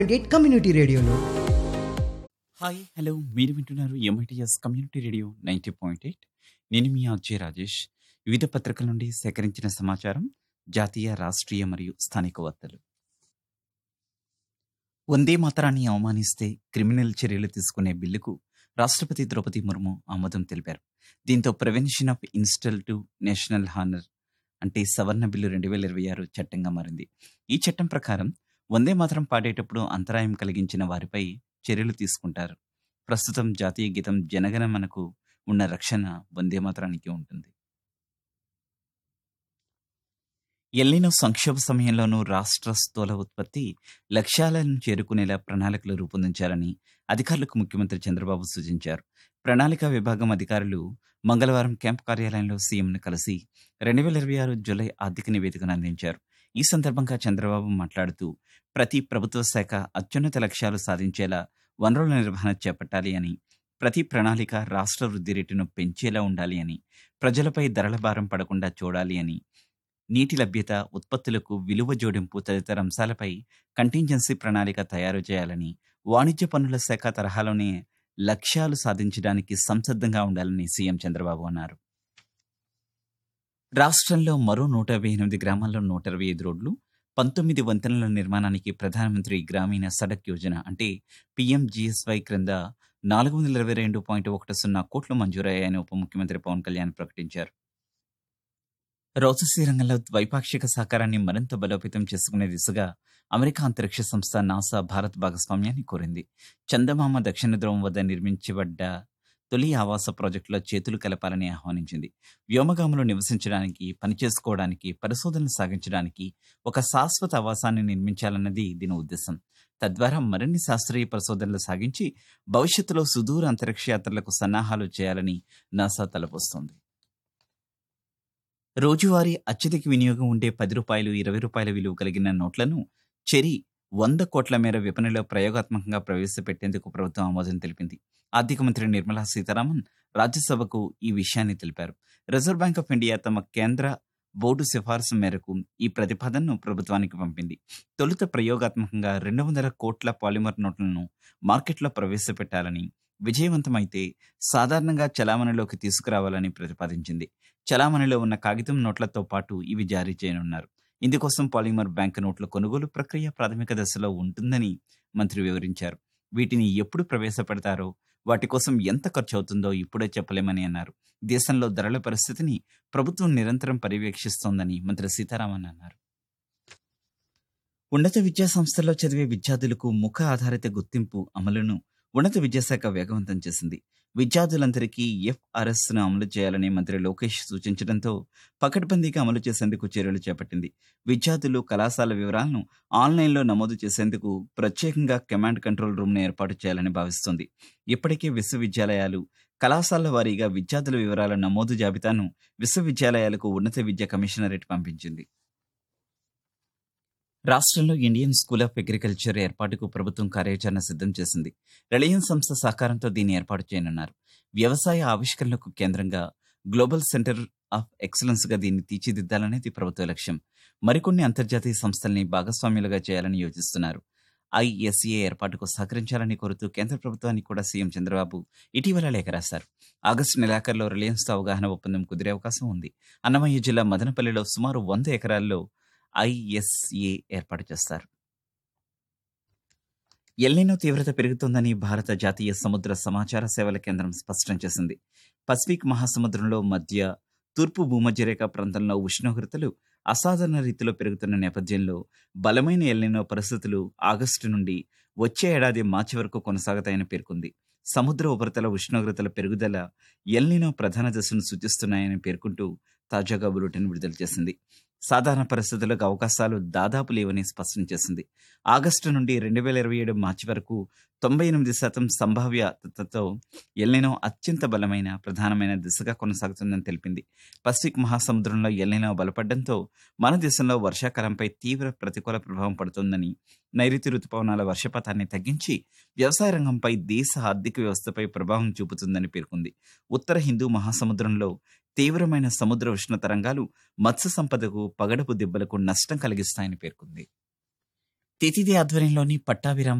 eight community రేడియోలో hi hello మీరు వింటున్నారు MITS community radio ninety point eight నేను మీ అజయ్ రాజేష్ వివిధ పత్రికల నుండి సేకరించిన సమాచారం జాతీయ రాష్ట్రీయ మరియు స్థానిక వార్తలు వందే మాతరాన్ని అవమానిస్తే క్రిమినల్ చర్యలు తీసుకునే బిల్లుకు రాష్ట్రపతి ద్రౌపది ముర్ము ఆమోదం తెలిపారు దీంతో prevention of insult to national honour అంటే సవర్ణ బిల్లు రెండు వేల ఇరవై ఆరు చట్టంగా మారింది ఈ చట్టం ప్రకారం వందే మాతరం పాడేటప్పుడు అంతరాయం కలిగించిన వారిపై చర్యలు తీసుకుంటారు ప్రస్తుతం జాతీయ గీతం జనగణమనకు ఉన్న రక్షణ వందే మాతరానికి ఉంటుంది ఎల్లినో సంక్షోభ సమయంలోనూ రాష్ట్ర స్థూల ఉత్పత్తి లక్ష్యాలను చేరుకునేలా ప్రణాళికలు రూపొందించాలని అధికారులకు ముఖ్యమంత్రి చంద్రబాబు సూచించారు ప్రణాళిక విభాగం అధికారులు మంగళవారం క్యాంప్ కార్యాలయంలో సీఎంను కలిసి రెండు వేల ఇరవై ఆరు జూలై ఆర్థిక నివేదికను అందించారు ఈ సందర్భంగా చంద్రబాబు మాట్లాడుతూ ప్రతి ప్రభుత్వ శాఖ అత్యున్నత లక్ష్యాలు సాధించేలా వనరుల నిర్వహణ చేపట్టాలి అని ప్రతి ప్రణాళిక రాష్ట్ర వృద్ధి రేటును పెంచేలా ఉండాలి అని ప్రజలపై ధరల భారం పడకుండా చూడాలి అని నీటి లభ్యత ఉత్పత్తులకు విలువ జోడింపు తదితర అంశాలపై కంటింజెన్సీ ప్రణాళిక తయారు చేయాలని వాణిజ్య పన్నుల శాఖ తరహాలోనే లక్ష్యాలు సాధించడానికి సంసిద్ధంగా ఉండాలని సీఎం చంద్రబాబు అన్నారు రాష్ట్రంలో మరో నూట యాభై ఎనిమిది గ్రామాల్లో నూట ఇరవై ఐదు రోడ్లు పంతొమ్మిది వంతెనల నిర్మాణానికి ప్రధానమంత్రి గ్రామీణ సడక్ యోజన అంటే పిఎంజిఎస్వై క్రింద నాలుగు వందల ఇరవై రెండు పాయింట్ ఒకటి సున్నా కోట్లు మంజూరయ్యాయని ఉప ముఖ్యమంత్రి పవన్ కళ్యాణ్ ప్రకటించారు రోజసీ రంగంలో ద్వైపాక్షిక సహకారాన్ని మరింత బలోపేతం చేసుకునే దిశగా అమెరికా అంతరిక్ష సంస్థ నాసా భారత్ భాగస్వామ్యాన్ని కోరింది చందమామ దక్షిణ ధ్రువం వద్ద నిర్మించబడ్డ తొలి ఆవాస ప్రాజెక్టులో చేతులు కలపాలని ఆహ్వానించింది వ్యోమగాములు నివసించడానికి పనిచేసుకోవడానికి పరిశోధనలు సాగించడానికి ఒక శాశ్వత ఆవాసాన్ని నిర్మించాలన్నది దీని ఉద్దేశం తద్వారా మరిన్ని శాస్త్రీయ పరిశోధనలు సాగించి భవిష్యత్తులో సుదూర అంతరిక్ష యాత్రలకు సన్నాహాలు చేయాలని నాసా తలపోస్తోంది రోజువారీ అత్యధిక వినియోగం ఉండే పది రూపాయలు ఇరవై రూపాయల విలువ కలిగిన నోట్లను చెరి వంద కోట్ల మేర విపణిలో ప్రయోగాత్మకంగా ప్రవేశపెట్టేందుకు ప్రభుత్వం ఆమోదం తెలిపింది ఆర్థిక మంత్రి నిర్మలా సీతారామన్ రాజ్యసభకు ఈ విషయాన్ని తెలిపారు రిజర్వ్ బ్యాంక్ ఆఫ్ ఇండియా తమ కేంద్ర బోర్డు సిఫార్సు మేరకు ఈ ప్రతిపాదనను ప్రభుత్వానికి పంపింది తొలుత ప్రయోగాత్మకంగా రెండు వందల కోట్ల పాలిమర్ నోట్లను మార్కెట్లో ప్రవేశపెట్టాలని విజయవంతమైతే సాధారణంగా చలామణిలోకి తీసుకురావాలని ప్రతిపాదించింది చలామణిలో ఉన్న కాగితం నోట్లతో పాటు ఇవి జారీ చేయనున్నారు ఇందుకోసం పాలిమర్ బ్యాంక్ నోట్ల కొనుగోలు ప్రక్రియ ప్రాథమిక దశలో ఉంటుందని మంత్రి వివరించారు వీటిని ఎప్పుడు ప్రవేశపెడతారో వాటి కోసం ఎంత ఖర్చు అవుతుందో ఇప్పుడే చెప్పలేమని అన్నారు దేశంలో ధరల పరిస్థితిని ప్రభుత్వం నిరంతరం పర్యవేక్షిస్తోందని మంత్రి సీతారామన్ అన్నారు ఉన్నత విద్యా సంస్థల్లో చదివే విద్యార్థులకు ముఖ ఆధారిత గుర్తింపు అమలును ఉన్నత విద్యాశాఖ వేగవంతం చేసింది విద్యార్థులందరికీ ఎఫ్ఆర్ఎస్ ను అమలు చేయాలని మంత్రి లోకేష్ సూచించడంతో పకడ్బందీగా అమలు చేసేందుకు చర్యలు చేపట్టింది విద్యార్థులు కళాశాల వివరాలను ఆన్లైన్లో నమోదు చేసేందుకు ప్రత్యేకంగా కమాండ్ కంట్రోల్ రూమ్ను ఏర్పాటు చేయాలని భావిస్తోంది ఇప్పటికే విశ్వవిద్యాలయాలు కళాశాల వారీగా విద్యార్థుల వివరాల నమోదు జాబితాను విశ్వవిద్యాలయాలకు ఉన్నత విద్యా కమిషనరేట్ పంపించింది రాష్ట్రంలో ఇండియన్ స్కూల్ ఆఫ్ అగ్రికల్చర్ ఏర్పాటుకు ప్రభుత్వం కార్యాచరణ సిద్ధం చేసింది రిలయన్స్ సంస్థ సహకారంతో దీన్ని ఏర్పాటు చేయనున్నారు వ్యవసాయ ఆవిష్కరణలకు కేంద్రంగా గ్లోబల్ సెంటర్ ఆఫ్ ఎక్సలెన్స్ గా దీన్ని తీర్చిదిద్దాలనేది ప్రభుత్వ లక్ష్యం మరికొన్ని అంతర్జాతీయ సంస్థల్ని భాగస్వామ్యులుగా చేయాలని యోచిస్తున్నారు ఐఎస్ఏ ఏర్పాటుకు సహకరించాలని కోరుతూ కేంద్ర ప్రభుత్వానికి కూడా సీఎం చంద్రబాబు ఇటీవల లేఖ రాశారు ఆగస్టు నెలాఖరులో రిలయన్స్తో అవగాహన ఒప్పందం కుదిరే అవకాశం ఉంది అన్నమయ్య జిల్లా మదనపల్లిలో సుమారు వంద ఎకరాల్లో ఐఎస్ఏ ఏర్పాటు చేస్తారు ఎల్నినో తీవ్రత పెరుగుతోందని భారత జాతీయ సముద్ర సమాచార సేవల కేంద్రం స్పష్టం చేసింది పసిఫిక్ మహాసముద్రంలో మధ్య తూర్పు భూమధ్యరేఖ ప్రాంతంలో ఉష్ణోగ్రతలు అసాధారణ రీతిలో పెరుగుతున్న నేపథ్యంలో బలమైన ఎల్నినో పరిస్థితులు ఆగస్టు నుండి వచ్చే ఏడాది మార్చి వరకు కొనసాగుతాయని పేర్కొంది సముద్ర ఉపరితల ఉష్ణోగ్రతల పెరుగుదల ఎల్నినో ప్రధాన దశను సూచిస్తున్నాయని పేర్కొంటూ తాజాగా బులెటిన్ విడుదల చేసింది సాధారణ పరిస్థితులకు అవకాశాలు దాదాపు లేవని స్పష్టం చేసింది ఆగస్టు నుండి రెండు వేల ఇరవై ఏడు మార్చి వరకు తొంభై ఎనిమిది శాతం సంభావ్యతతో ఎల్నినో అత్యంత బలమైన ప్రధానమైన దిశగా కొనసాగుతుందని తెలిపింది పసిఫిక్ మహాసముద్రంలో ఎల్నినో బలపడడంతో మన దేశంలో వర్షాకాలంపై తీవ్ర ప్రతికూల ప్రభావం పడుతుందని నైరుతి రుతుపవనాల వర్షపాతాన్ని తగ్గించి వ్యవసాయ రంగంపై దేశ ఆర్థిక వ్యవస్థపై ప్రభావం చూపుతుందని పేర్కొంది ఉత్తర హిందూ మహాసముద్రంలో తీవ్రమైన సముద్ర ఉష్ణ తరంగాలు మత్స్య సంపదకు పగడపు దెబ్బలకు నష్టం కలిగిస్తాయని పేర్కొంది తితిది ఆధ్వర్యంలోని పట్టాభిరామ